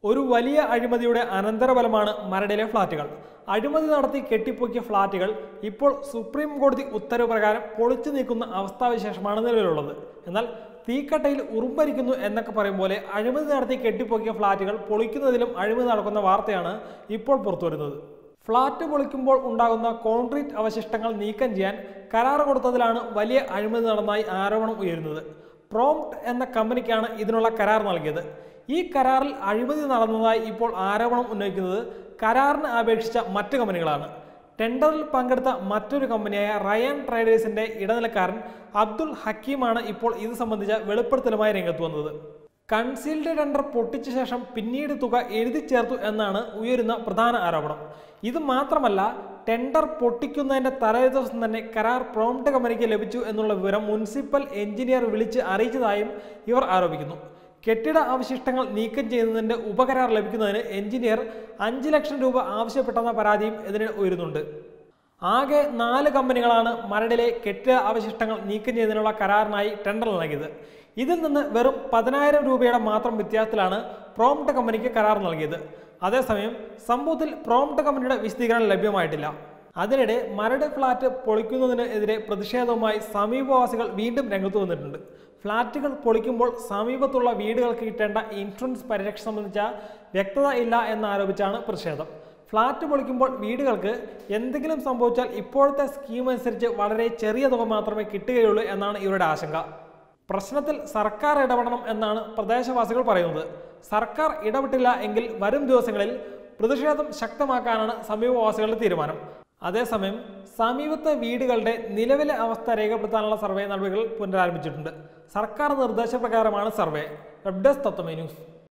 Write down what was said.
ഒരു വലിയ അഴിമതിയുടെ അനന്തരഫലമാണ് മരടിലെ ഫ്ളാറ്റുകൾ അഴിമതി നടത്തി കെട്ടിപ്പൊക്കിയ ഫ്ളാറ്റുകൾ ഇപ്പോൾ സുപ്രീം കോടതി ഉത്തരവ് പ്രകാരം പൊളിച്ചു നീക്കുന്ന അവസ്ഥാവിശേഷമാണ് നിലവിലുള്ളത് എന്നാൽ തീക്കട്ടയിൽ ഉറുമ്പരിക്കുന്നു എന്നൊക്കെ പറയും പോലെ അഴിമതി നടത്തി കെട്ടിപ്പൊക്കിയ ഫ്ളാറ്റുകൾ പൊളിക്കുന്നതിലും അഴിമതി നടക്കുന്ന വാർത്തയാണ് ഇപ്പോൾ പുറത്തുവരുന്നത് ഫ്ളാറ്റ് പൊളിക്കുമ്പോൾ ഉണ്ടാകുന്ന കോൺക്രീറ്റ് അവശിഷ്ടങ്ങൾ നീക്കം ചെയ്യാൻ കരാർ കൊടുത്തതിലാണ് വലിയ അഴിമതി നടന്നതായി ആരോപണം ഉയരുന്നത് പ്രോംപ്റ്റ് എന്ന കമ്പനിക്കാണ് ഇതിനുള്ള കരാർ നൽകിയത് ഈ കരാറിൽ അഴിമതി നടന്നതായി ഇപ്പോൾ ആരോപണം ഉന്നയിക്കുന്നത് കരാറിന് അപേക്ഷിച്ച മറ്റു കമ്പനികളാണ് ടെൻഡറിൽ പങ്കെടുത്ത മറ്റൊരു കമ്പനിയായ റയൻ ട്രേഡേഴ്സിന്റെ ഇടനിലക്കാരൻ അബ്ദുൾ ഹക്കീമാണ് ഇപ്പോൾ ഇത് സംബന്ധിച്ച വെളിപ്പെടുത്തലുമായി രംഗത്ത് വന്നത് കൺസീൽഡ് ടെൻഡർ പൊട്ടിച്ച ശേഷം പിന്നീട് തുക എഴുതി ചേർത്തു എന്നാണ് ഉയരുന്ന പ്രധാന ആരോപണം ഇത് മാത്രമല്ല ടെൻഡർ പൊട്ടിക്കുന്നതിന്റെ തലേ ദിവസം തന്നെ കരാർ പ്രോംപ്റ്റ് കമ്പനിക്ക് ലഭിച്ചു എന്നുള്ള വിവരം മുനിസിപ്പൽ എഞ്ചിനീയർ വിളിച്ച് അറിയിച്ചതായും ഇവർ ആരോപിക്കുന്നു കെട്ടിട അവശിഷ്ടങ്ങൾ നീക്കം ചെയ്യുന്നതിന്റെ ഉപകരാർ ലഭിക്കുന്നതിന് എഞ്ചിനീയർ അഞ്ച് ലക്ഷം രൂപ ആവശ്യപ്പെട്ടെന്ന പരാതിയും ഇതിന് ഉയരുന്നുണ്ട് ആകെ നാല് കമ്പനികളാണ് മരടിലെ കെട്ടിട അവശിഷ്ടങ്ങൾ നീക്കം ചെയ്യുന്നതിനുള്ള കരാറിനായി ടെൻഡർ നൽകിയത് ഇതിൽ നിന്ന് വെറും പതിനായിരം രൂപയുടെ മാത്രം വ്യത്യാസത്തിലാണ് പ്രോംപ്റ്റ് കമ്പനിക്ക് കരാർ നൽകിയത് അതേസമയം സംഭവത്തിൽ പ്രോംപ്റ്റ് കമ്പനിയുടെ വിശദീകരണം ലഭ്യമായിട്ടില്ല അതിനിടെ മരട് ഫ്ളാറ്റ് പൊളിക്കുന്നതിനെതിരെ പ്രതിഷേധവുമായി സമീപവാസികൾ വീണ്ടും രംഗത്ത് വന്നിട്ടുണ്ട് ഫ്ളാറ്റുകൾ പൊളിക്കുമ്പോൾ സമീപത്തുള്ള വീടുകൾക്ക് കിട്ടേണ്ട ഇൻഷുറൻസ് പരിരക്ഷ സംബന്ധിച്ച വ്യക്തത ഇല്ല എന്നാരോപിച്ചാണ് പ്രതിഷേധം ഫ്ളാറ്റ് പൊളിക്കുമ്പോൾ വീടുകൾക്ക് എന്തെങ്കിലും സംഭവിച്ചാൽ ഇപ്പോഴത്തെ സ്കീം അനുസരിച്ച് വളരെ ചെറിയ തുക മാത്രമേ കിട്ടുകയുള്ളൂ എന്നാണ് ഇവരുടെ ആശങ്ക പ്രശ്നത്തിൽ സർക്കാർ ഇടപെടണം എന്നാണ് പ്രദേശവാസികൾ പറയുന്നത് സർക്കാർ ഇടപെട്ടില്ല എങ്കിൽ വരും ദിവസങ്ങളിൽ പ്രതിഷേധം ശക്തമാക്കാനാണ് സമീപവാസികളുടെ തീരുമാനം അതേസമയം സമീപത്തെ വീടുകളുടെ നിലവിലെ അവസ്ഥ രേഖപ്പെടുത്താനുള്ള സർവേ നടപടികൾ പുനരാരംഭിച്ചിട്ടുണ്ട് സർക്കാർ നിർദ്ദേശപ്രകാരമാണ് സർവേ വെബ് ഡെസ്ക് തത്വമേ ന്യൂസ്